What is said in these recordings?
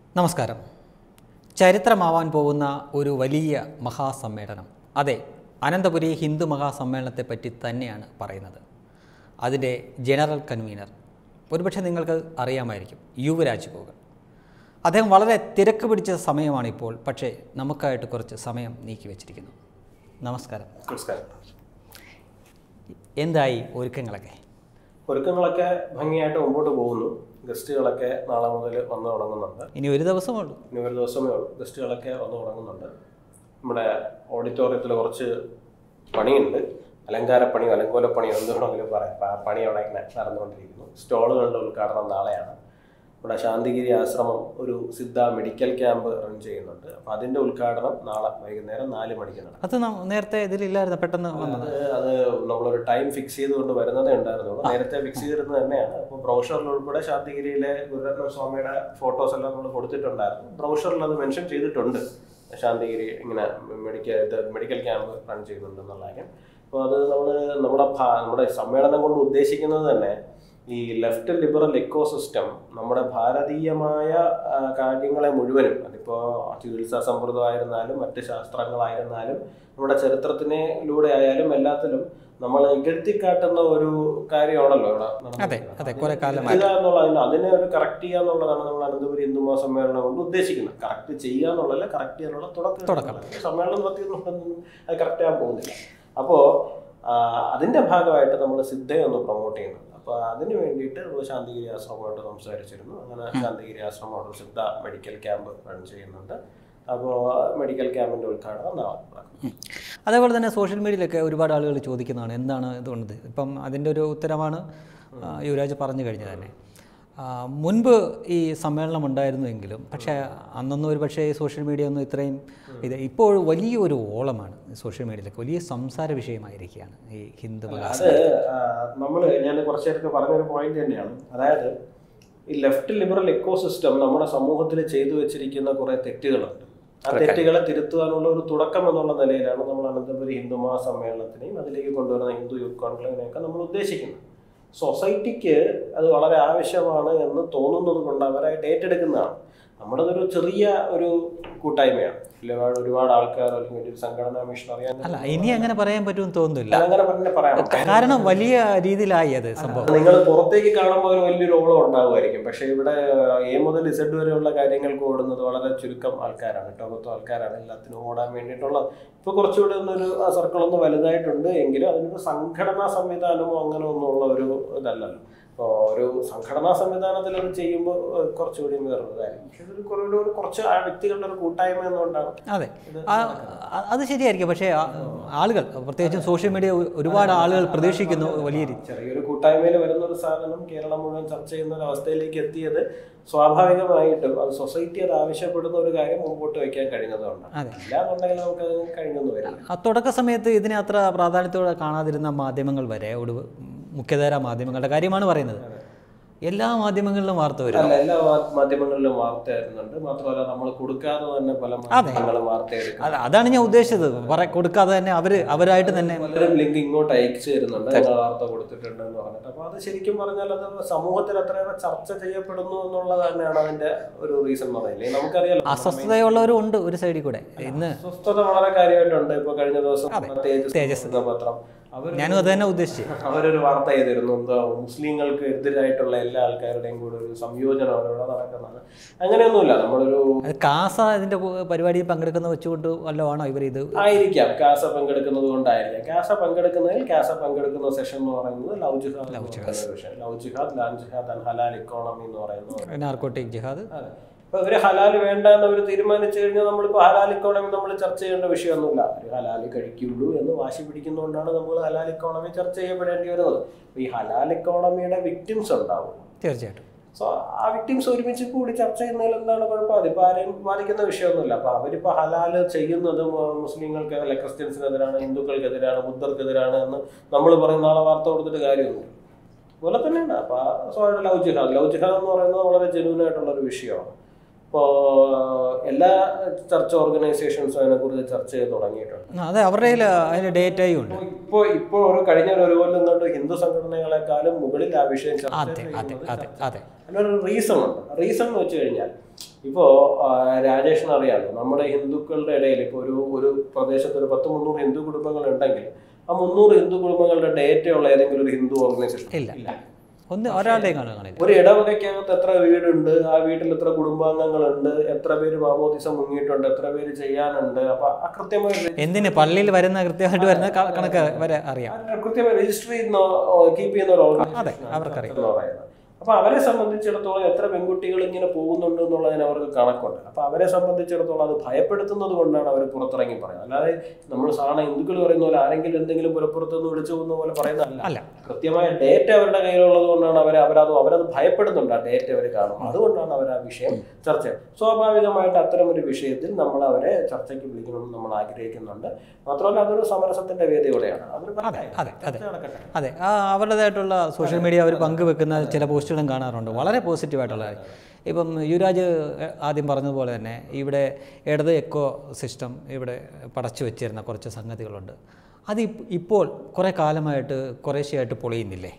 നമസ്കാരം ചരിത്രമാവാൻ പോകുന്ന ഒരു വലിയ മഹാസമ്മേളനം അതെ അനന്തപുരി ഹിന്ദു മഹാസമ്മേളനത്തെ പറ്റി തന്നെയാണ് പറയുന്നത് അതിൻ്റെ ജനറൽ കൺവീനർ ഒരുപക്ഷെ നിങ്ങൾക്ക് അറിയാമായിരിക്കും യുവരാജ് ഗോകുൽ അദ്ദേഹം വളരെ തിരക്ക് പിടിച്ച സമയമാണിപ്പോൾ പക്ഷേ നമുക്കായിട്ട് കുറച്ച് സമയം നീക്കി വച്ചിരിക്കുന്നു നമസ്കാരം നമസ്കാരം എന്തായി ഒരുക്കങ്ങളൊക്കെ ഒരുക്കങ്ങളൊക്കെ ഭംഗിയായിട്ട് മുമ്പോട്ട് പോകുന്നു ഗസ്റ്റുകളൊക്കെ നാളെ മുതൽ വന്നു തുടങ്ങുന്നുണ്ട് ഇനി ഒരു ദിവസമേ ഉള്ളൂ ഇനി ഒരു ദിവസമേ ഉള്ളൂ ഗസ്റ്റുകളൊക്കെ വന്നു തുടങ്ങുന്നുണ്ട് നമ്മുടെ ഓഡിറ്റോറിയത്തിൽ കുറച്ച് പണിയുണ്ട് അലങ്കാരപ്പണിയോ അലങ്കോലപ്പണിയോ എന്ത് വേണമെങ്കിലും പറയാം പ- പണി അവിടെ ഇങ്ങനെ നടന്നുകൊണ്ടിരിക്കുന്നു സ്റ്റോളുകളുടെ ഉദ്ഘാടനം നാളെയാണ് ഇവിടെ ശാന്തിഗിരി ആശ്രമം ഒരു സിദ്ധ മെഡിക്കൽ ക്യാമ്പ് റൺ ചെയ്യുന്നുണ്ട് അപ്പോൾ അതിൻ്റെ ഉദ്ഘാടനം നാളെ വൈകുന്നേരം നാല് മണിക്ക് നടക്കും അത് ന- നേരത്തെ ഇതിലില്ലായിരുന്നു പെട്ടെന്ന് വന്നത് അത് അത് നമ്മളൊരു ടൈം ഫിക്സ് ചെയ്തുകൊണ്ട് വരുന്നതേ ഉണ്ടായിരുന്നുള്ളൂ നേരത്തെ ഫിക്സ് ചെയ്തിരുന്നത് തന്നെയാണ് അപ്പോൾ ബ്രൗഷറിൽ ഉൾപ്പെടെ ശാന്തിഗിരിയിലെ ഗുരുരത്ന സ്വാമിയുടെ ഫോട്ടോസ് എല്ലാം നമ്മൾ കൊടുത്തിട്ടുണ്ടായിരുന്നു ബ്രൗഷറിൽ അത് മെൻഷൻ ചെയ്തിട്ടുണ്ട് ശാന്തിഗിരി ഇങ്ങനെ മെഡിക്കൽ ഇത് മെഡിക്കൽ ക്യാമ്പ് റൺ ചെയ്യുന്നുണ്ട് എന്നുള്ള കാര്യം അപ്പോൾ അത് നമ്മൾ നമ്മുടെ ഭാ- നമ്മുടെ സമ്മേളനം കൊണ്ട് ഉദ്ദേശിക്കുന്നത് തന്നെ ഈ ലെഫ്റ്റ് ലിബറൽ എക്കോസിസ്റ്റം നമ്മുടെ ഭാരതീയമായ ആ, കാര്യങ്ങളെ മുഴുവനും അതിപ്പോൾ ചികിത്സാ സമ്പ്രദായമായിരുന്നാലും മറ്റ് ശാസ്ത്രങ്ങളായിരുന്നാലും നമ്മുടെ ചരിത്രത്തിനിലൂടെ ആയാലും എല്ലാത്തിലും നമ്മൾ ഇകഴ്ത്തിക്കാട്ടുന്ന ഒരു കാര്യമാണല്ലോ ഇവിടെ അതെ അതെ കുറെ ഇത് കാലമായി എന്നുള്ളതിന് അതിനെ ഒരു കറക്റ്റ് ചെയ്യുക എന്നുള്ളതാണ് നമ്മൾ അനന്തപുരി ഹിന്ദു മഹാസമ്മേളനം കൊണ്ട് ഉദ്ദേശിക്കുന്നത് കറക്റ്റ് ചെയ്യുക എന്നുള്ളതല്ല കറക്റ്റ് ചെയ്യാനുള്ള തുടക്കം തുടക്കം. സമ്മേളനം നടത്തി അത് കറക്റ്റ് ആകാൻ പോകുന്നില്ല അപ്പോൾ അതിന്റെ ഭാഗമായിട്ട് നമ്മൾ സിദ്ധയെ ഒന്ന് പ്രൊമോട്ട് ചെയ്യുന്നുണ്ട് അപ്പോൾ അതിന് വേണ്ടിയിട്ട് നമ്മൾ ശാന്തിഗിരി ആശ്രമമായിട്ട് സംസാരിച്ചിരുന്നു അങ്ങനെ ശാന്തിഗിരി ആശ്രമമായിട്ട് സിദ്ധ മെഡിക്കൽ ക്യാമ്പ് റൺ ചെയ്യുന്നുണ്ട് അപ്പോൾ മെഡിക്കൽ ക്യാമ്പിന്റെ ഉദ്ഘാടനം നാളെ നടക്കും ഉം. അതേപോലെ തന്നെ സോഷ്യൽ മീഡിയയിലൊക്കെ ഒരുപാട് ആളുകൾ ചോദിക്കുന്നതാണ് എന്താണ് ഇതുകൊണ്ട് ഇപ്പം അതിൻ്റെ ഒരു ഉത്തരമാണ് ആ, യുവരാജ് പറഞ്ഞു കഴിഞ്ഞത് തന്നെ ആ, മുൻപ് ഈ സമ്മേളനം ഉണ്ടായിരുന്നുവെങ്കിലും പക്ഷേ അന്നൊന്നും ഒരു പക്ഷേ സോഷ്യൽ മീഡിയ ഒന്നും ഇത്രയും ഇത് ഇപ്പോൾ വലിയൊരു ഓളമാണ് സോഷ്യൽ മീഡിയയിലൊക്കെ വലിയ സംസാര വിഷയമായിരിക്കുകയാണ് ഈ ഹിന്ദു മഹാ അത് നമ്മൾ ഞാൻ കുറച്ച് നേരത്തെ പറഞ്ഞൊരു പോയിന്റ് തന്നെയാണ് അതായത് ഈ ലെഫ്റ്റ് ലിബറൽ എക്കോസിസ്റ്റം നമ്മുടെ സമൂഹത്തിൽ ചെയ്തു വെച്ചിരിക്കുന്ന കുറെ തെറ്റുകളുണ്ട് ആ തെറ്റുകളെ തിരുത്തുവാനുള്ള ഒരു തുടക്കം എന്നുള്ള നിലയിലാണ് നമ്മൾ അനന്തപുരി ഹിന്ദു മഹാസമ്മേളനത്തിനെയും അതിലേക്ക് കൊണ്ടുവരുന്ന ഹിന്ദു യൂത്ത് കോൺക്ലേവിനെയൊക്കെ നമ്മൾ ഉദ്ദേശിക്കുന്നത് സൊസൈറ്റിക്ക് അത് വളരെ ആവശ്യമാണ് എന്ന് തോന്നുന്നത് കൊണ്ട് അവരായിട്ട് ഏറ്റെടുക്കുന്നതാണ് നമ്മുടേതൊരു ചെറിയ ഒരു കൂട്ടായ്മയാണ് ഒരുപാട് ഒരുപാട് ആൾക്കാർ അല്ലെങ്കിൽ ഒരു സംഘടനാ മിഷൻ അറിയാൻ അല്ല ഇനി അങ്ങനെ പറയാൻ പറ്റുമെന്ന് തോന്നുന്നില്ല അങ്ങനെ പറഞ്ഞ പറയാം കാരണം വലിയ രീതിയിലായി അത് സംഭവം നിങ്ങൾ പുറത്തേക്ക് കാണുമ്പോൾ ഒരു വലിയൊരു ഓളം ഉണ്ടാവുമായിരിക്കും പക്ഷെ ഇവിടെ എ മുതൽ ഇസഡ് വരെയുള്ള കാര്യങ്ങൾക്ക് ഓടുന്നത് വളരെ ചുരുക്കം ആൾക്കാരാണ് കേട്ടോ മൊത്തം ആൾക്കാരാണ് എല്ലാത്തിനും ഓടാൻ വേണ്ടിയിട്ടുള്ള ഇപ്പൊ കുറച്ചുകൂടി ഒന്നൊരു സർക്കിൾ ഒന്ന് വലുതായിട്ടുണ്ട് എങ്കിലും അതിനൊരു സംഘടനാ സംവിധാനമോ അങ്ങനെ ഒന്നുമുള്ള ഒരു ഇതല്ലല്ലോ അപ്പോൾ ഒരു സംഘടനാ സംവിധാനത്തിൽ അത് ചെയ്യുമ്പോൾ കുറച്ചുകൂടി വേറൊരു കാര്യം പക്ഷെ ഇതൊരു കുറേ ഒരു കുറച്ച് ആ വ്യക്തികളുടെ ഒരു കൂട്ടായ്മ എന്നുകൊണ്ടാണ് അതെ ആ, ആ- അത് ശരിയായിരിക്കും പക്ഷേ ആ- ആളുകൾ പ്രത്യേകിച്ചും സോഷ്യൽ മീഡിയ ഒരുപാട് ആളുകൾ പ്രതീക്ഷിക്കുന്നു വലിയ രീതി ചെറിയൊരു കൂട്ടായ്മയിൽ വരുന്ന ഒരു സാധനം കേരളം മുഴുവൻ ചർച്ച ചെയ്യുന്ന ഒരു അവസ്ഥയിലേക്ക് എത്തിയത് സ്വാഭാവികമായിട്ടും അത് സൊസൈറ്റി അത് ആവശ്യപ്പെടുന്ന ഒരു കാര്യം മുമ്പോട്ട് വയ്ക്കാൻ കഴിഞ്ഞതുകൊണ്ടാണ് അതെ. ഇല്ലാന്നുണ്ടെങ്കിൽ നമുക്ക് അത് കഴിഞ്ഞൊന്നും വരില്ല ആ തുടക്ക സമയത്ത് ഇതിനെ അത്ര പ്രാധാന്യത്തോടെ കാണാതിരുന്ന മാധ്യമങ്ങൾ വരെ ഒരു മുഖ്യധാര മാധ്യമങ്ങളുടെ കാര്യമാണ് പറയുന്നത് എല്ലാ മാധ്യമങ്ങളിലും വാർത്ത വരും അല്ല എല്ലാ മാ- മാധ്യമങ്ങളിലും വാർത്ത വരുന്നുണ്ട് മാത്രമല്ല നമ്മൾ കൊടുക്കാതെ തന്നെ പല മാധ്യമങ്ങളും വാർത്ത എടുക്കും അത് അതാണ് ഞാൻ ഉദ്ദേശിച്ചത് പറ കൊടുക്കാതെ തന്നെ അവർ അവരായിട്ട് തന്നെ പലരും ലിങ്ക് ഇങ്ങോട്ട് അയച്ചു തരുന്നുണ്ട് നിങ്ങൾ വാർത്ത കൊടുത്തിട്ടുണ്ട് എന്ന് പറഞ്ഞിട്ട് അപ്പൊ അത് ശരിക്കും പറഞ്ഞാൽ അത് സമൂഹത്തിൽ അത്രയേറെ ചർച്ച ചെയ്യപ്പെടുന്നു എന്നുള്ളത് തന്നെയാണ് അതിന്റെ ഒരു റീസൺ എന്ന് പറയുന്നത് നമുക്കറിയാലോ അസ്വസ്ഥതയുള്ളവരും ഉണ്ട് ഒരു സൈഡിൽ കൂടെ ഇന്ന് അസ്വസ്ഥത വളരെ കാര്യമായിട്ടുണ്ട് ഇപ്പൊ കഴിഞ്ഞ ദിവസം തേജസ് തേജസ്. എന്ന പത്രം അവർ ഞാനും അത് തന്നെ ഉദ്ദേശിച്ചു അവരൊരു വാർത്ത ചെയ്തിരുന്നു എന്തോ മുസ്ലിങ്ങൾക്ക് എതിരായിട്ടുള്ള എല്ലാ ആൾക്കാരുടെയും കൂടെ ഒരു സംയോജനം അവിടെ നടക്കുന്നത് അങ്ങനെയൊന്നുമില്ല നമ്മളൊരു അത് കാസ ഇതിന്റെ കു- പരിപാടിയിൽ പങ്കെടുക്കുന്ന വെച്ചുകൊണ്ട് വല്ലതാണോ ഇവർ ഇത് ആയിരിക്കാം കാസ പങ്കെടുക്കുന്നത് കൊണ്ടായിരിക്കാം കാസ പങ്കെടുക്കുന്നതിൽ കാസ പങ്കെടുക്കുന്ന സെഷൻ എന്ന് പറയുന്നത് ലവ് ജിഹാദ് എന്ന് പറയുന്ന ഒരു വിഷയം. ലവ് ജിഹാദ് ലാൻ ജിഹാദ് ആൻഡ് ഹലാൽ ഇക്കോണമി എന്ന് പറയുന്നത് നാർക്കോട്ടിക് ജിഹാദ് അതെ ഇപ്പൊ ഇവര് ഹലാൽ വേണ്ട എന്ന് അവർ തീരുമാനിച്ചു കഴിഞ്ഞാൽ നമ്മളിപ്പോ ഹലാൽ ഇക്കോണമി നമ്മൾ ചർച്ച ചെയ്യേണ്ട വിഷയമൊന്നുമില്ല അവർ ഹലാൽ കഴിക്കുള്ളൂ എന്ന് വാശി പിടിക്കുന്നതുകൊണ്ടാണ് നമ്മൾ ഹലാൽ ഇക്കോണമി ചർച്ച ചെയ്യപ്പെടേണ്ടി വരുന്നത് അപ്പൊ ഈ ഹലാൽ ഇക്കോണമിയുടെ വിക്ടിംസ് ഉണ്ടാവും തീർച്ചയായിട്ടും സോ ആ വിക്ടിംസ് ഒരുമിച്ച് കൂടി ചർച്ച ചെയ്യുന്നതിൽ എന്താണ് കുഴപ്പം അതിപ്പോ ആരെയും ബാധിക്കുന്ന വിഷയമൊന്നുമില്ല അപ്പൊ അവരിപ്പോ ഹലാല് ചെയ്യുന്നത് മു- മുസ്ലിങ്ങൾക്ക് അല്ലെ ക്രിസ്ത്യൻസിനെതിരാണ് ഹിന്ദുക്കൾക്കെതിരാണ് ബുദ്ധർക്കെതിരാണ് എന്ന് നമ്മൾ പറയുന്ന നാളെ വാർത്ത കൊടുത്തിട്ട് കാര്യമൊന്നുമില്ല അതുപോലെ തന്നെയാണ് അപ്പൊ ആ സ്വാഭാവിക ലവ് ജിഹാദ് ലവ് ജിഹാദ് എന്ന് പറയുന്നത് വളരെ ജെന്യൂൻ ആയിട്ടുള്ള ഒരു വിഷയമാണ് ഇപ്പോൾ എല്ലാ ചർച്ച ഓർഗനൈസേഷൻസും അതിനെക്കുറിച്ച് ചർച്ച ചെയ്ത് തുടങ്ങിയിട്ടുണ്ട് ആ, അതെ അവരുടെ കയ്യിൽ അതിന്റെ ഡേറ്റയും ഉണ്ട് ഇപ്പോൾ ഇപ്പോൾ ഒരു കഴിഞ്ഞ ഒരു കൊല്ലം കൊണ്ട് ഹിന്ദു സംഘടനകളെക്കാളും മുകളിൽ ആ വിഷയം ചർച്ച അതെ അതെ ചെയ്യുന്നത് അതെ അതെ അതിനൊരു റീസൺ ഉണ്ട് റീസൺ എന്ന് വെച്ച് കഴിഞ്ഞാൽ ഇപ്പോ ആ, രാജേഷിന് അറിയാമല്ലോ നമ്മുടെ ഹിന്ദുക്കളുടെ ഇടയിൽ ഇപ്പൊ ഒരു ഒരു പ്രദേശത്ത് ഒരു പത്ത് മുന്നൂറ് ഹിന്ദു കുടുംബങ്ങൾ ഉണ്ടെങ്കിൽ ആ മുന്നൂറ് ഹിന്ദു കുടുംബങ്ങളുടെ ഡേറ്റ ഉള്ള ഏതെങ്കിലും ഒരു ഹിന്ദു ഓർഗനൈസേഷൻ ഇല്ല ഒന്ന് ഒരാളുടെയും കാണാൻ കാണില്ല ഒരു ഇടവകയ്ക്കകത്ത് എത്ര വീടുണ്ട് ആ വീട്ടിൽ എത്ര കുടുംബാംഗങ്ങളുണ്ട് എത്ര പേര് മാമോദിസം മുങ്ങിയിട്ടുണ്ട് എത്ര പേര് ചെയ്യാനുണ്ട് അപ്പൊ ആ കൃത്യമായി എന്തിന് പള്ളിയിൽ വരുന്ന കൃത്യമായിട്ട് വരുന്ന ക- കണക്ക് വരെ അറിയാം കൃത്യമായി രജിസ്റ്റർ ചെയ്യുന്ന കീപ്പ് ചെയ്യുന്ന ഒരു അതെ, ഓർഗനൈസേഷൻ അവർക്കറിയാം. എന്ന് പറയുന്നത് അപ്പൊ അവരെ സംബന്ധിച്ചിടത്തോളം എത്ര പെൺകുട്ടികൾ ഇങ്ങനെ പോകുന്നുണ്ട് എന്നുള്ളതിന് അവർക്ക് കണക്കുണ്ട് അപ്പൊ അവരെ സംബന്ധിച്ചിടത്തോളം അത് ഭയപ്പെടുത്തുന്നത് കൊണ്ടാണ് അവർ പുറത്തിറങ്ങി പറയുന്നത് അല്ലാതെ നമ്മൾ സാധാരണ ഹിന്ദുക്കൾ പറയുന്ന പോലെ ആരെങ്കിലും എന്തെങ്കിലും പുറപ്പുറത്തുനിന്ന് വിളിച്ചു പോകുന്ന പോലെ പറയുന്നതല്ല അല്ല കൃത്യമായ ഡേറ്റ അവരുടെ കയ്യിലുള്ളത് കൊണ്ടാണ് അവർ അവരത് അവരത് ഭയപ്പെടുന്നുണ്ട് ആ ഡേറ്റ അവർ കാണും അതുകൊണ്ടാണ് അവർ ആ വിഷയം ചർച്ച ചെയ്യുന്നത്. സ്വാഭാവികമായിട്ട് അത്തരം ഒരു വിഷയത്തിൽ നമ്മൾ അവരെ ചർച്ചയ്ക്ക് വിളിക്കണമെന്ന് നമ്മൾ ആഗ്രഹിക്കുന്നുണ്ട് മാത്രമല്ല അതൊരു സമരസത്തിന്റെ വേദി കൂടെയാണ് അതൊരു അതെ അതെ അതെ ചർച്ച നടക്കട്ടെ അതെ ആ അവരുടേതായിട്ടുള്ള സോഷ്യൽ മീഡിയ അവർ പങ്കുവെക്കുന്ന ചില പോസ്റ്റുകളും കാണാറുണ്ട് വളരെ പോസിറ്റീവായിട്ടുള്ള കാര്യം ഇപ്പം യുവരാജ് എ- ആദ്യം പറഞ്ഞതുപോലെ തന്നെ ഇവിടെ ഇടത് എക്കോ സിസ്റ്റം ഇവിടെ പടച്ചു വെച്ചിരുന്ന കുറച്ച് സംഗതികളുണ്ട് അത് ഇപ്- ഇപ്പോൾ കുറേ കാലമായിട്ട് കുറേശ്ശെയായിട്ട് പൊളിയുന്നില്ലേ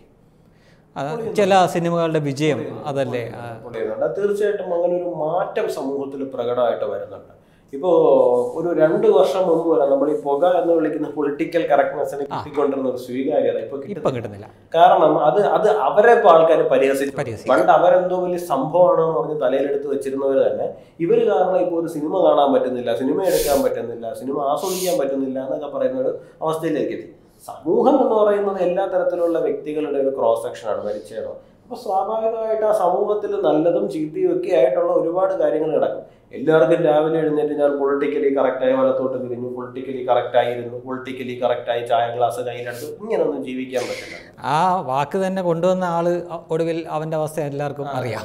അത് ചില സിനിമകളുടെ വിജയം അതല്ലേ ആ, പൊളിയുന്നുണ്ട് അത് തീർച്ചയായിട്ടും അങ്ങനെ ഒരു മാറ്റം സമൂഹത്തിൽ പ്രകടമായിട്ട് വരുന്നുണ്ട് ഇപ്പോ ഒരു രണ്ട് വർഷം മുമ്പ് വരെ നമ്മൾ ഈ പുക എന്ന് വിളിക്കുന്ന പൊളിറ്റിക്കൽ കറക്റ്റ്നെസ്സിന് കിട്ടിക്കൊണ്ടിരുന്ന ഒരു സ്വീകാര്യത ഇപ്പൊ കിട്ടുന്നില്ല. ഇപ്പം കിട്ടുന്നില്ല കാരണം അത് അത് അവരെ ഇപ്പൊ ആൾക്കാർ പരിഹസിച്ചു പരിഹസിക്കും. പണ്ട് അവരെന്തോ വലിയ സംഭവമാണെന്ന് പറഞ്ഞ് തലയിലെടുത്ത് വെച്ചിരുന്നവർ തന്നെ ഇവർ കാരണം ഇപ്പോൾ ഒരു സിനിമ കാണാൻ പറ്റുന്നില്ല സിനിമ എടുക്കാൻ പറ്റുന്നില്ല സിനിമ ആസ്വദിക്കാൻ പറ്റുന്നില്ല എന്നൊക്കെ പറയുന്ന ഒരു അവസ്ഥയിലേക്ക് എത്തി സമൂഹം എന്ന് പറയുന്നത് എല്ലാ തരത്തിലുള്ള വ്യക്തികളുടെ ഒരു ക്രോസ് സെക്ഷനാണ് പരിച്ഛേദം അപ്പൊ സ്വാഭാവികമായിട്ട് ആ സമൂഹത്തിൽ നല്ലതും ചീത്തയും ഒക്കെ ആയിട്ടുള്ള ഒരുപാട് കാര്യങ്ങൾ നടക്കും എല്ലാവർക്കും രാവിലെ എഴുന്നേറ്റ് ഞാൻ പൊളിറ്റിക്കലി കറക്റ്റായി വലത്തോട്ട് തിരിഞ്ഞു പൊളിറ്റിക്കലി കറക്റ്റായിരുന്നു പൊളിറ്റിക്കലി കറക്റ്റായി ചായ ഗ്ലാസ് കയ്യിലെടുത്തു ഇങ്ങനെയൊന്നും ജീവിക്കാൻ പറ്റില്ല ആ വാക്ക് തന്നെ കൊണ്ടുവന്ന ആള് ഒടുവിൽ അവൻ്റെ അവസ്ഥ എല്ലാവർക്കും അറിയാം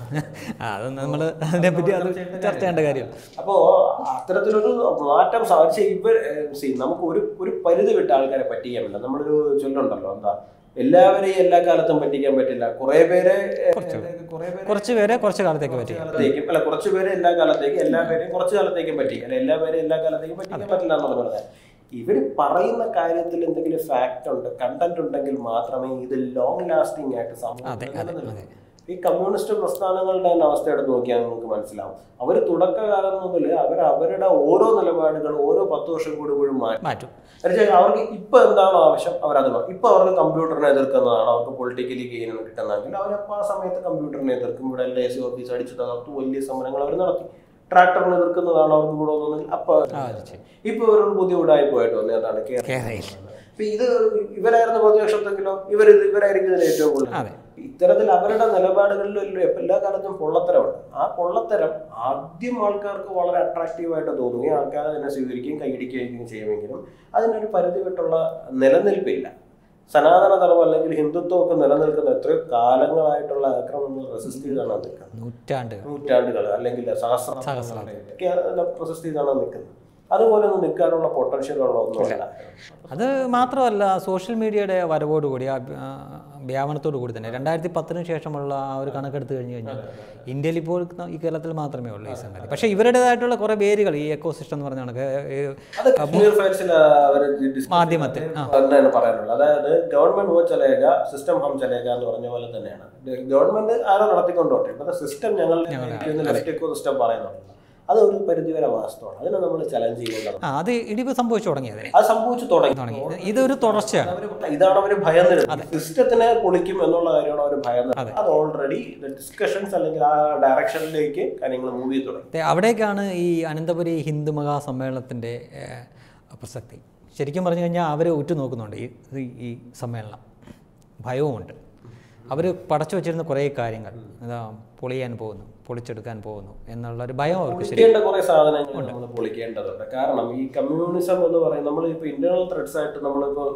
ആ, അത് നമ്മൾ അതിനെപ്പറ്റി അത് ചർച്ച ചെയ്യേണ്ട കാര്യം അപ്പോ അത്തരത്തിലൊരു മാറ്റം സാധിച്ച ഇവർ സി നമുക്ക് ഒരു ഒരു പരിധി വിട്ട ആൾക്കാരെ പറ്റിക്കാൻ പറ്റില്ല നമ്മളൊരു ചൊല്ലുണ്ടല്ലോ എന്താ എല്ലാവരെയും എല്ലാ കാലത്തും പറ്റിക്കാൻ പറ്റില്ല കുറെ പേരെ കുറച്ച്. കുറെ പേരെ കുറച്ച് പേരെ കുറച്ച് കാലത്തേക്ക് പറ്റി കാലത്തേക്കും അല്ല കുറച്ച് പേരെ എല്ലാ കാലത്തേക്കും എല്ലാ പേരെയും കുറച്ച് കാലത്തേക്കും പറ്റി അല്ല എല്ലാ പേരെയും എല്ലാ കാലത്തേക്കും പറ്റിക്കാൻ പറ്റില്ല എന്നാണ് പറഞ്ഞത് ഇവർ പറയുന്ന കാര്യത്തിൽ എന്തെങ്കിലും ഫാക്ട് ഉണ്ട് കണ്ടന്റ് ഉണ്ടെങ്കിൽ മാത്രമേ ഇത് ലോങ് ലാസ്റ്റിംഗ് ആയിട്ട് അതെ സമൂഹത്തിൽ അതെ നിലനിൽക്കൂ. അതെ ഈ കമ്മ്യൂണിസ്റ്റ് പ്രസ്ഥാനങ്ങളുടെ തന്നെ അവസ്ഥ എടുത്ത് നോക്കിയാൽ നമുക്ക് മനസ്സിലാവും അവർ തുടക്കകാലം മുതൽ അവർ അവരുടെ ഓരോ നിലപാടുകൾ ഓരോ പത്ത് വർഷം കൂടുമ്പോഴും മാറ്റി മാറ്റും എന്നുവെച്ചാൽ അവർക്ക് ഇപ്പൊ എന്താണോ ആവശ്യം അവരത് പറയും ഇപ്പൊ അവർക്ക് കമ്പ്യൂട്ടറിനെ എതിർക്കുന്നതാണ് അവർക്ക് പൊളിറ്റിക്കലി ഗെയിൻ കിട്ടുന്നതെങ്കിൽ അവരപ്പോൾ ആ സമയത്ത് കമ്പ്യൂട്ടറിനെ എതിർക്കും ഇവിടെ എൽ ഐ സി ഓഫീസ് അടിച്ചു തകർത്തു വലിയ സമരങ്ങൾ അവർ നടത്തി ട്രാക്ടറിനെ എതിർക്കുന്നതാണ് അവർക്ക് കൂടെ ഒന്നും അപ്പൊ ആ, അത് ശരി. ഇപ്പൊ ഒരു പുതിയ ഉടായ്പായിട്ട് വന്നതാണ് കേരളം കേരളയിൽ ഇപ്പൊ ഇത് ഇവരായിരുന്നു പ്രതിപക്ഷത്തെങ്കിലോ ഇവർ ഇവരായിരിക്കും ഇതിന് ഏറ്റവും കൂടുതൽ അതെ ഇത്തരത്തിൽ അവരുടെ നിലപാടുകളിൽ എല്ലാ- എല്ലാ കാലത്തും പൊള്ളത്തരമുണ്ട് ആ പൊള്ളത്തരം ആദ്യം ആൾക്കാർക്ക് വളരെ അട്രാക്റ്റീവ് ആയിട്ട് തോന്നുകയും ആൾക്കാർ അതിനെ സ്വീകരിക്കുകയും കൈയടിക്കുകയും ചെയ്യുമെങ്കിലും അതിനൊരു പരിധി വിട്ടുള്ള നിലനിൽപ്പില്ല സനാതന ധർമ്മം അല്ലെങ്കിൽ ഹിന്ദുത്വം ഒക്കെ നിലനിൽക്കുന്ന എത്രയോ കാലങ്ങളായിട്ടുള്ള ആക്രമണങ്ങൾ റെസിസ്റ്റ് ചെയ്താണ് നിൽക്കുന്നത് നൂറ്റാണ്ടുകൾ നൂറ്റാണ്ടുകൾ അല്ലെങ്കിൽ സഹസ്രാബ്ദങ്ങളെ ഒക്കെ റെസിസ്റ്റ് ചെയ്താണ് നിൽക്കുന്നത് അതുപോലെ ഒന്നും നിൽക്കാനുള്ള പൊട്ടൻഷ്യൽ ഉള്ള ഒന്നുമല്ല അത് മാത്രമല്ല സോഷ്യൽ മീഡിയയുടെ വരവോടുകൂടി ആ ആ, വ്യാപനത്തോടു കൂടി തന്നെ രണ്ടായിരത്തി പത്തിന് ശേഷമുള്ള ആ ഒരു കണക്കെടുത്ത് കഴിഞ്ഞ് കഴിഞ്ഞാൽ ഇന്ത്യയിൽ ഇപ്പോൾ ഈ കേരളത്തിൽ മാത്രമേ ഉള്ളൂ ഈ സംഗതി പക്ഷേ ഇവരുടേതായിട്ടുള്ള കുറേ പേരുകൾ ഈ എക്കോ സിസ്റ്റം എന്ന് പറഞ്ഞ കണക്ക് ഈ അത് കശ്മീർ ഫയൽസിൽ അവർ മാധ്യമത്തിൽ, ആ. തന്നെയാണ് പറയാനുള്ളത് അതായത് ഗവൺമെന്റ് വോ ചലേക സിസ്റ്റം ഹം ചലേക എന്ന് പറഞ്ഞ പോലെ തന്നെയാണ് ഗവൺമെന്റ് ആരോ നടത്തിക്കൊണ്ടോട്ടെ ഇപ്പത്തെ സിസ്റ്റം ഞങ്ങൾ ലെഫ്റ്റ് എക്കോ സിസ്റ്റം പറയുന്നുണ്ട് അത് ഒരു പരിധിവരെ വാസ്തവമാണ് അതിനെ നമ്മൾ ചലഞ്ച് ചെയ്യേണ്ടത് ആ അത് ഇടിവ് സംഭവിച്ചു തുടങ്ങിയത് അത് സംഭവിച്ചു തുടങ്ങി തുടങ്ങി ഇതൊരു തുടർച്ചയാണ് അവര് ഇതാണ് അവർ ഭയന്നിരുന്നത് സിസ്റ്റത്തിനെ പൊളിക്കും എന്നുള്ള കാര്യമാണ് അവർ ഭയന്നത് അത് ഓൾറെഡി ഡിസ്കഷൻസ് അല്ലെങ്കിൽ ആ ഡയറക്ഷനിലേക്ക് കാര്യങ്ങൾ മൂവ് ചെയ്ത് തുടങ്ങി ദേ, അവിടേക്കാണ് ഈ അനന്തപുരി ഹിന്ദു മഹാസമ്മേളനത്തിൻ്റെ ഏഹ്, പ്രസക്തി ശരിക്കും പറഞ്ഞു കഴിഞ്ഞാൽ അവർ ഉറ്റുനോക്കുന്നുണ്ട് ഈ ഈ- ഈ സമ്മേളനം ഭയവുമുണ്ട് അവർ പടച്ചു വെച്ചിരുന്ന കുറേ കാര്യങ്ങൾ എന്താ പൊളിയാൻ പോകുന്നു പൊളിച്ചെടുക്കാൻ പോകുന്നു എന്നുള്ള ഒരു ഭയം അവർക്ക് ശരി പൊളിക്കേണ്ട കുറെ സാധനങ്ങൾ നമ്മൾ പൊളിക്കേണ്ടതുണ്ട് കാരണം ഈ കമ്മ്യൂണിസം എന്ന് പറയുന്നത് നമ്മൾ ഇപ്പോൾ ഇന്റേണൽ ത്രെഡ്സ് ആയിട്ട് നമ്മളിപ്പോൾ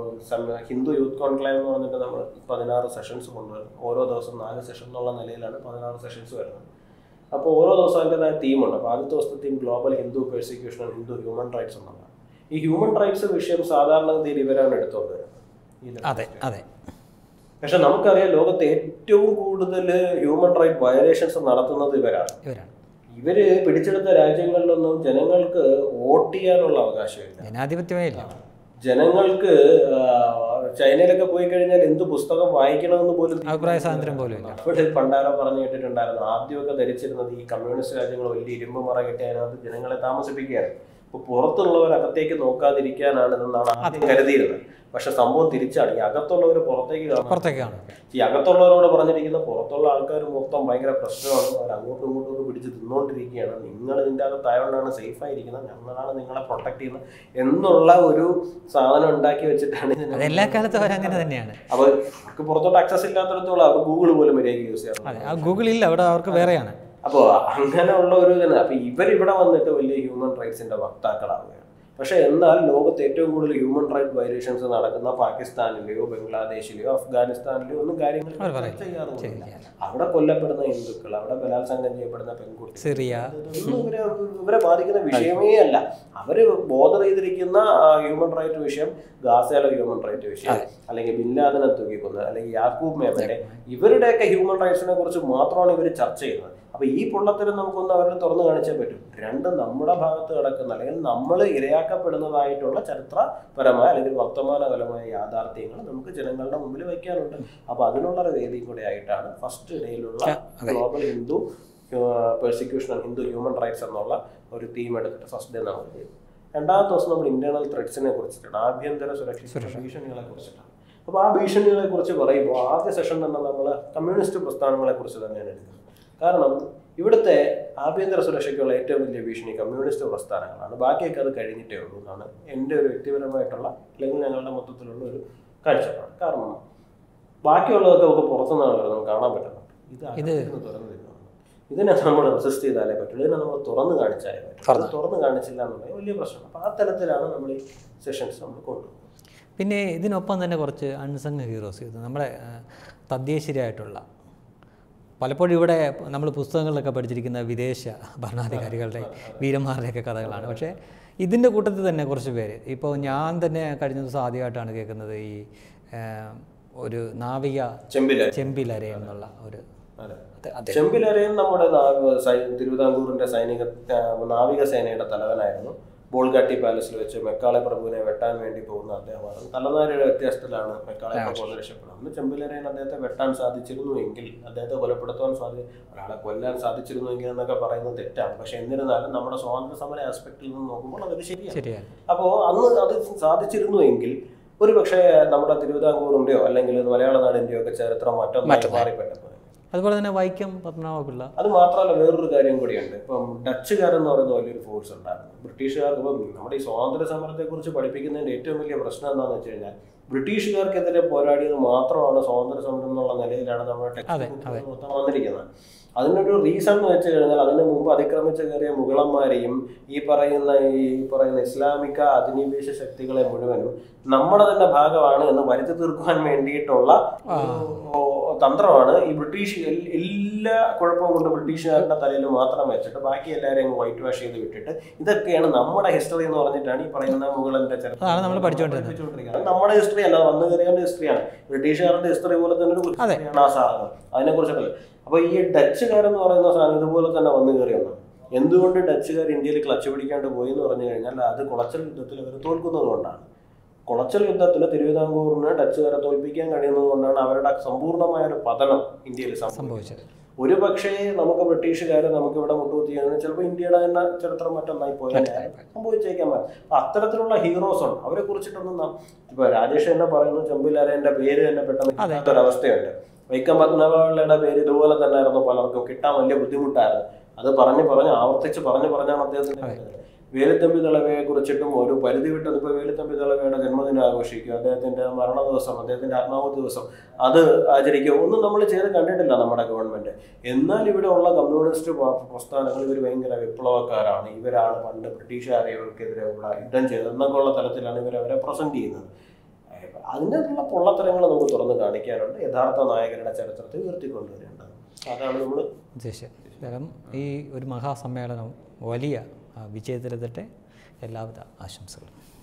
ഹിന്ദു യൂത്ത് കോൺക്ലേവ് എന്ന് പറഞ്ഞിട്ട് നമ്മൾ പതിനാറ് സെഷൻസ് കൊണ്ടുവരും ഓരോ ദിവസം നാല് സെഷൻ എന്നുള്ള നിലയിലാണ് പതിനാറ് സെഷൻസ് വരുന്നത് അപ്പോൾ ഓരോ ദിവസം അതിൻ്റെതായ തീമുണ്ട് അപ്പോൾ ആദ്യത്തെ ദിവസത്തെ theme global Hindu persecution Hindu human rights എന്നുള്ളതാണ് ഈ ഹ്യൂമൻ റൈറ്റ്സ് വിഷയം സാധാരണഗതിയിൽ ഇവരാണ് എടുത്തുകൊണ്ട് വരുന്നത് ഈ അതെ അതെ പക്ഷെ നമുക്കറിയാം ലോകത്ത് ഏറ്റവും കൂടുതൽ ഹ്യൂമൻ റൈറ്റ് വയലേഷൻസ് നടത്തുന്നത് ഇവരാണ് ഇവരാണ് ഇവര് പിടിച്ചെടുത്ത രാജ്യങ്ങളിലൊന്നും ജനങ്ങൾക്ക് വോട്ട് ചെയ്യാനുള്ള അവകാശമില്ല ജനാധിപത്യമേ ഇല്ല ജനങ്ങൾക്ക് ആ, ചൈനയിലൊക്കെ പോയി കഴിഞ്ഞാൽ എന്ത് പുസ്തകം വായിക്കണമെന്ന് പോലും അഭിപ്രായ സ്വാതന്ത്ര്യം പോലും ഇല്ല അവിടെ പണ്ടാരോ പറഞ്ഞു കേട്ടിട്ടുണ്ടായിരുന്നു ആദ്യമൊക്കെ ധരിച്ചിരുന്നത് ഈ കമ്മ്യൂണിസ്റ്റ് രാജ്യങ്ങൾ വലിയ ഇരുമ്പ് മറ കെട്ടി അതിനകത്ത് ജനങ്ങളെ താമസിപ്പിക്കുകയായിരുന്നു അപ്പൊ പുറത്തുള്ളവർ അകത്തേക്ക് നോക്കാതിരിക്കാനാണ് ഇതെന്നാണ് ആദ്യം കരുതിയിരുന്നത് പക്ഷെ സംഭവം തിരിച്ചാണ് ഈ അകത്തുള്ളവർ പുറത്തേക്ക് കാണാൻ പുറത്തേക്ക് കാണും ഈ അകത്തുള്ളവരോട് പറഞ്ഞിരിക്കുന്ന പുറത്തുള്ള ആൾക്കാർ മൊത്തം ഭയങ്കര പ്രശ്നമാണ് അവർ അങ്ങോട്ടും ഇങ്ങോട്ടും ഒക്കെ പിടിച്ച് തിന്നുകൊണ്ടിരിക്കുകയാണ് നിങ്ങൾ ഇതിൻ്റെ അകത്ത് ആയതുകൊണ്ടാണ് സേഫ് ആയിരിക്കുന്നത് ഞങ്ങളാണ് നിങ്ങളെ പ്രൊട്ടക്ട് ചെയ്യുന്നത് എന്നുള്ള ഒരു സാധനം ഉണ്ടാക്കി വെച്ചിട്ടാണ് ഇതിനെ അത് എല്ലാ കാലത്തും അവരങ്ങനെ തന്നെയാണ് അപ്പോൾ അവർക്ക് പുറത്തോട്ട് ആക്സസ് ഇല്ലാത്തടത്തോളം അവർ ഗൂഗിൾ പോലും മര്യാദയ്ക്ക് യൂസ് ചെയ്യാറ് അതെ ആ ഗൂഗിളിൽ അവിടെ അവർക്ക് വേറെയാണ് അപ്പോൾ അങ്ങനെയുള്ള ഒരു ഇതിന് അപ്പോൾ ഇവരിവിടെ വന്നിട്ട് വലിയ ഹ്യൂമൻ റൈറ്റ്സിന്റെ വക്താക്കളാവുകയാണ് പക്ഷേ എന്നാൽ ലോകത്ത് ഏറ്റവും കൂടുതൽ ഹ്യൂമൻ റൈറ്റ് വയലേഷൻസ് നടക്കുന്ന പാകിസ്ഥാനിലെയോ ബംഗ്ലാദേശിലെയോ അഫ്ഗാനിസ്ഥാനിലെയോ ഒന്നും കാര്യങ്ങൾ അവർ പറയും. ചർച്ച ചെയ്യാറില്ല ചെയ്യാറില്ല. അവിടെ കൊല്ലപ്പെടുന്ന ഹിന്ദുക്കൾ അവിടെ ബലാത്സംഗം ചെയ്യപ്പെടുന്ന പെൺകുട്ടികൾ സിറിയ ഇതൊന്നും ഇവരെ ഇവരെ ബാധിക്കുന്ന വിഷയമേ അല്ല അവര് ബോധർ ചെയ്തിരിക്കുന്ന ഹ്യൂമൻ റൈറ്റ് വിഷയം ഗാസയിലെ ഹ്യൂമൻ റൈറ്റ് വിഷയം അല്ലെങ്കിൽ ബിൻലാദനെ തൂക്കിക്കൊന്നത് അല്ലെങ്കിൽ യാക്കൂബ് മേമന്റെ ഇവരുടെയൊക്കെ ഹ്യൂമൻ റൈറ്റ്സിനെ കുറിച്ച് മാത്രമാണ് ഇവർ ചർച്ച ചെയ്യുന്നത് അപ്പൊ ഈ പൊള്ളത്തരം നമുക്കൊന്ന് അവരെ തുറന്നു കാണിച്ചേ പറ്റും രണ്ട് നമ്മുടെ ഭാഗത്ത് കിടക്കുന്ന അല്ലെങ്കിൽ നമ്മൾ ഇരയാക്കപ്പെടുന്നതായിട്ടുള്ള ചരിത്രപരമായ അല്ലെങ്കിൽ വർത്തമാനപരമായ യാഥാർത്ഥ്യങ്ങൾ നമുക്ക് ജനങ്ങളുടെ മുമ്പിൽ വയ്ക്കാനുണ്ട് അപ്പൊ അതിനുള്ള ഒരു വേദി കൂടെ ആയിട്ടാണ് ഫസ്റ്റ് ഡേയിലുള്ള global Hindu persecution and Hindu human rights എന്നുള്ള ഒരു തീം എടുത്തിട്ട് ഫസ്റ്റ് ഡേ നമ്മൾ ചെയ്തു രണ്ടാമത്തെ ദിവസം നമ്മൾ ഇന്റേണൽ ത്രെഡ്സിനെ കുറിച്ചിട്ടാണ് ആഭ്യന്തര സുരക്ഷ ഭീഷണികളെ കുറിച്ചിട്ടാണ് അപ്പോൾ ആ ഭീഷണികളെ കുറിച്ച് പറയുമ്പോൾ ആദ്യ സെഷൻ തന്നെ നമ്മൾ കമ്മ്യൂണിസ്റ്റ് പ്രസ്ഥാനങ്ങളെ കുറിച്ച് തന്നെയാണ് എടുക്കുന്നത് കാരണം ഇവിടുത്തെ ആഭ്യന്തര സുരക്ഷയ്ക്കുള്ള ഏറ്റവും വലിയ ഭീഷണി കമ്മ്യൂണിസ്റ്റ് പ്രസ്ഥാനങ്ങളാണ് ബാക്കിയൊക്കെ അത് കഴിഞ്ഞിട്ടേ ഉള്ളൂ എന്നാണ് എൻ്റെ ഒരു വ്യക്തിപരമായിട്ടുള്ള അല്ലെങ്കിൽ ഞങ്ങളുടെ മൊത്തത്തിലുള്ള ഒരു കാഴ്ചപ്പാട് കാരണം ബാക്കിയുള്ളതൊക്കെ നമുക്ക് പുറത്തുനിന്നാണ് വരുന്നത് നമുക്ക് കാണാൻ പറ്റുന്നുണ്ട് ഇത് അകത്തിരുന്ന് തുറന്നു തരുന്നതാണ് ഇതിനെ നമ്മൾ റെസിസ്റ്റ് ചെയ്താലേ പറ്റുള്ളൂ ഇതിനെ നമ്മൾ തുറന്നു കാണിച്ചാലേ പറ്റുള്ളൂ ഇത് തുറന്നു കാണിച്ചില്ല എന്നുണ്ടെങ്കിൽ വലിയ പ്രശ്നമാണ് അപ്പോൾ ആ തരത്തിലാണ് നമ്മൾ ഈ സെഷൻസ് നമ്മൾ കൊണ്ടുപോകുന്നത് പിന്നെ ഇതിനൊപ്പം തന്നെ കുറച്ച് അൺസങ് ഹീറോസ് ഇത് നമ്മുടെ ആ, തദ്ദേശീയരായിട്ടുള്ള പലപ്പോഴും ഇവിടെ നമ്മൾ പുസ്തകങ്ങളിലൊക്കെ പഠിച്ചിരിക്കുന്ന വിദേശ ഭരണാധികാരികളുടെ വീരന്മാരുടെയൊക്കെ കഥകളാണ് പക്ഷേ ഇതിൻ്റെ കൂട്ടത്തിൽ തന്നെ കുറച്ച് പേര് ഇപ്പോൾ ഞാൻ തന്നെ കഴിഞ്ഞ ദിവസം ആദ്യമായിട്ടാണ് കേൾക്കുന്നത് ഈ ആ, ഒരു നാവിക ചെമ്പില ചെമ്പിലരയം എന്നുള്ള ഒരു അതെ അത് അതെ ചെമ്പിലരയൻ നമ്മുടെ നാവി- സൈ- തിരുവിതാംകൂറിന്റെ സൈനിക ആ, നാവിക സേനയുടെ തലവനായിരുന്നു ബോൾഗാട്ടി പാലസിൽ വെച്ച് മെക്കാളെ പ്രഭുവിനെ വെട്ടാൻ വേണ്ടി പോകുന്ന അദ്ദേഹമാണ് തലനാരിയുടെ വ്യത്യാസത്തിലാണ് മെക്കാളെ പ്രഭു ഒന്ന് രക്ഷപ്പെടുന്നത് അന്ന് ചെമ്പിലരയൻ അദ്ദേഹത്തെ വെട്ടാൻ സാധിച്ചിരുന്നുവെങ്കിൽ അദ്ദേഹത്തെ കൊലപ്പെടുത്താൻ സാധി ഒരാളെ കൊല്ലാൻ സാധിച്ചിരുന്നുവെങ്കിൽ എന്നൊക്കെ പറയുന്നത് തെറ്റാണ് പക്ഷെ എന്നിരുന്നാലും നമ്മുടെ സ്വാതന്ത്ര്യ സമര ആസ്പെക്റ്റിൽ നിന്ന് നോക്കുമ്പോൾ അതൊരു ശരിയാണ് ശരിയാണ് അപ്പോൾ അന്ന് അത് സാധിച്ചിരുന്നുവെങ്കിൽ ഒരു പക്ഷേ നമ്മുടെ തിരുവിതാംകൂറിന്റെയോ അല്ലെങ്കിൽ മലയാള നാടിന്റെയോ ഒക്കെ ചരിത്രം മറ്റൊന്നായി മാറിപ്പെട്ടപ്പോൾ അതുപോലെ തന്നെ വൈക്കം പത്മനാഭപിള്ള അത് മാത്രമല്ല വേറൊരു കാര്യം കൂടിയുണ്ട് ഇപ്പം ഡച്ചുകാരെന്ന് പറയുന്ന വലിയൊരു ഫോഴ്സ് ഉണ്ടായിരുന്നു ബ്രിട്ടീഷുകാർക്ക് ഇപ്പം നമ്മുടെ ഈ സ്വാതന്ത്ര്യ സമരത്തെ കുറിച്ച് പഠിപ്പിക്കുന്നതിന്റെ ഏറ്റവും വലിയ പ്രശ്നം എന്താണെന്ന് വെച്ച് കഴിഞ്ഞാൽ ബ്രിട്ടീഷുകാർക്കെതിരെ പോരാടിയത് മാത്രമാണ് സ്വാതന്ത്ര്യ സമരം എന്നുള്ള നിലയിലാണ് നമ്മുടെ ടെക്സ്റ്റ് ബുക്കുകൾ മൊത്തം വന്നിരിക്കുന്നത് അതിനൊരു റീസൺ എന്ന് വെച്ച് കഴിഞ്ഞാൽ അതിന് മുമ്പ് അതിക്രമിച്ച് കയറിയ മുഗളന്മാരെയും ഈ പറയുന്ന ഈ പറയുന്ന ഇസ്ലാമിക അധിനിവേശ ശക്തികളെ മുഴുവനും നമ്മുടെ തന്നെ ഭാഗമാണ് എന്ന് വരുത്തി തീർക്കുവാൻ വേണ്ടിയിട്ടുള്ള ഒരു തന്ത്രമാണ് ഈ ബ്രിട്ടീഷ് എൽ- എല്ലാ കുഴപ്പവും കൊണ്ട് ബ്രിട്ടീഷുകാരുടെ തലയിൽ മാത്രം വെച്ചിട്ട് ബാക്കി എല്ലാവരെയും വൈറ്റ് വാഷ് ചെയ്ത് വിട്ടിട്ട് ഇതൊക്കെയാണ് നമ്മുടെ ഹിസ്റ്ററി എന്ന് പറഞ്ഞിട്ടാണ് ഈ പറയുന്ന മുഗളന്റെ ചരിത്രം അതാണ് നമ്മൾ പഠിച്ചുകൊണ്ടിരുന്നത്. പഠിപ്പിച്ചുകൊണ്ടിരിക്കുന്നത്. അത് നമ്മുടെ ഹിസ്റ്ററി അല്ല വന്നു കയറിയവന്റെ ഹിസ്റ്ററിയാണ് ബ്രിട്ടീഷുകാരുടെ ഹിസ്റ്ററി പോലെ തന്നെ ഒരു ഹിസ്റ്ററിയാണ് ആ സാധനം അതിനെ കുറിച്ചൊക്കെ അപ്പൊ ഈ ഡച്ചുകാരെന്ന് പറയുന്ന സാധനം ഇതുപോലെ തന്നെ വന്നു കയറി ഒന്നാണ് എന്തുകൊണ്ട് ഡച്ചുകാർ ഇന്ത്യയിൽ ക്ലച്ച് പിടിക്കാണ്ട് പോയി എന്ന് പറഞ്ഞു കഴിഞ്ഞാൽ അത് കുളച്ചൽ യുദ്ധത്തിൽ അവർ തോൽക്കുന്നത് കൊണ്ടാണ് കുളച്ചൽ യുദ്ധത്തിൽ തിരുവിതാംകൂറിന് ഡച്ചുകാരെ തോൽപ്പിക്കാൻ കഴിയുന്നത് കൊണ്ടാണ് അവരുടെ സമ്പൂർണ്ണമായ ഒരു പതനം ഇന്ത്യയിൽ സംഭവിച്ചത് സംഭവിച്ചത് ഒരു പക്ഷേ നമുക്ക് ബ്രിട്ടീഷുകാരെ നമുക്ക് ഇവിടെ മുട്ടുകുത്തിയാണ് ചിലപ്പോൾ ഇന്ത്യയുടെ തന്നെ ചരിത്രം മറ്റൊന്നായി പോയാൽ സംഭവിച്ചേക്കാൻ പറ്റും അപ്പൊ അത്തരത്തിലുള്ള ഹീറോസ് ഉണ്ട് അവരെ കുറിച്ചിട്ടൊന്നും നാം ഇപ്പൊ രാജേഷ് തന്നെ പറയുന്നു ചെമ്പിലാരേന്റെ പേര് തന്നെ പെട്ടെന്ന് കിട്ടാത്തൊരവസ്ഥയുണ്ട് വൈക്കം പത്മനാഭപിള്ളയുടെ പേര് ഇതുപോലെ തന്നെ ആയിരുന്നു പലർക്കും കിട്ടാൻ വലിയ ബുദ്ധിമുട്ടായിരുന്നു അത് പറഞ്ഞ് പറഞ്ഞ് ആവർത്തിച്ച് പറഞ്ഞ് പറഞ്ഞാണ് അദ്ദേഹത്തിന്റെ പേര്. വേലുത്തമ്പി ദളവയെ കുറിച്ചിട്ടും ഒരു പരിധി വിട്ടത് ഇപ്പൊ വേലുത്തമ്പി ദളവയുടെ ജന്മദിനം ആഘോഷിക്കുക അദ്ദേഹത്തിന്റെ മരണ ദിവസം അദ്ദേഹത്തിന്റെ ആത്മാവ് ദിവസം അത് ആചരിക്കുക ഒന്നും നമ്മൾ ചെയ്ത് കണ്ടിട്ടില്ല നമ്മുടെ ഗവൺമെന്റ് എന്നാൽ ഇവിടെ ഉള്ള കമ്മ്യൂണിസ്റ്റ് പ- പ്രസ്ഥാനങ്ങൾ ഇവർ ഭയങ്കര വിപ്ലവക്കാരാണ് ഇവരാണ് പണ്ട് ബ്രിട്ടീഷുകാരെ ഇവർക്കെതിരെ ഉള്ള യുദ്ധം ചെയ്തത് എന്നൊക്കെ ഉള്ള തലത്തിലാണ് ഇവർ അവരെ പ്രസന്റ് ചെയ്യുന്നത് അതിനുള്ള പൊള്ളത്തരങ്ങൾ നമുക്ക് തുറന്ന് കാണിക്കാനുണ്ട് യഥാർത്ഥ നായകരുടെ ചരിത്രത്തെ ഉയർത്തിക്കൊണ്ടുവരേണ്ടത് അതാണ് നമ്മൾ ഉദ്ദേശം കാരണം ഈ ഒരു മഹാസമ്മേളനം വലിയ ആ, വിജയത്തിലെത്തട്ടെ എല്ലാവിധ ആശംസകളും